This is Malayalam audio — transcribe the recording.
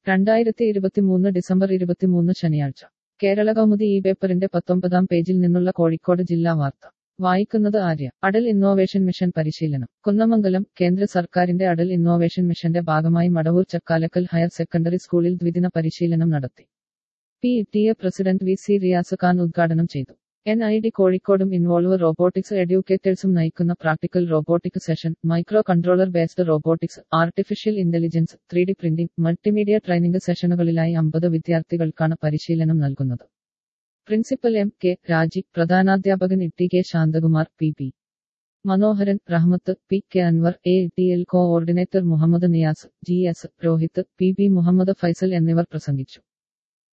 രണ്ടായിരത്തി ഇരുപത്തിമൂന്ന് ഡിസംബർ ഇരുപത്തിമൂന്ന് ശനിയാഴ്ച കേരള കൗമുദി ഈ പേപ്പറിന്റെ പത്തൊമ്പതാം പേജിൽ നിന്നുള്ള കോഴിക്കോട് ജില്ലാ വാർത്ത വായിക്കുന്നത് ആര്യ അടൽ ഇന്നോവേഷൻ മിഷൻ പരിശീലനം കുന്നമംഗലം കേന്ദ്ര സർക്കാരിന്റെ അടൽ ഇന്നോവേഷൻ മിഷന്റെ ഭാഗമായി മടവൂർ ചക്കാലക്കൽ ഹയർ സെക്കൻഡറി സ്കൂളിൽ ദ്വിദിന പരിശീലനം നടത്തി P T A president V C Riyas Khan ഉദ്ഘാടനം ചെയ്തു എൻ ഐ ഡി കോഴിക്കോടും ഇൻവോൾവ് റോബോട്ടിക്സ് എഡ്യൂക്കേറ്റേഴ്സും നയിക്കുന്ന practical robotic session micro controller based robotics artificial intelligence three D printing multimedia training സെഷനുകളിലായി അമ്പത് വിദ്യാർത്ഥികൾക്കാണ് പരിശീലനം നൽകുന്നത് പ്രിൻസിപ്പൽ എം കെ രാജി പ്രധാനാധ്യാപകൻ E K Santhakumar P P Manoharan Rahmath P K Anwar A T L coordinator Muhammad Niyas G S Rohit P B Muhammad Faisal എന്നിവർ പ്രസംഗിച്ചു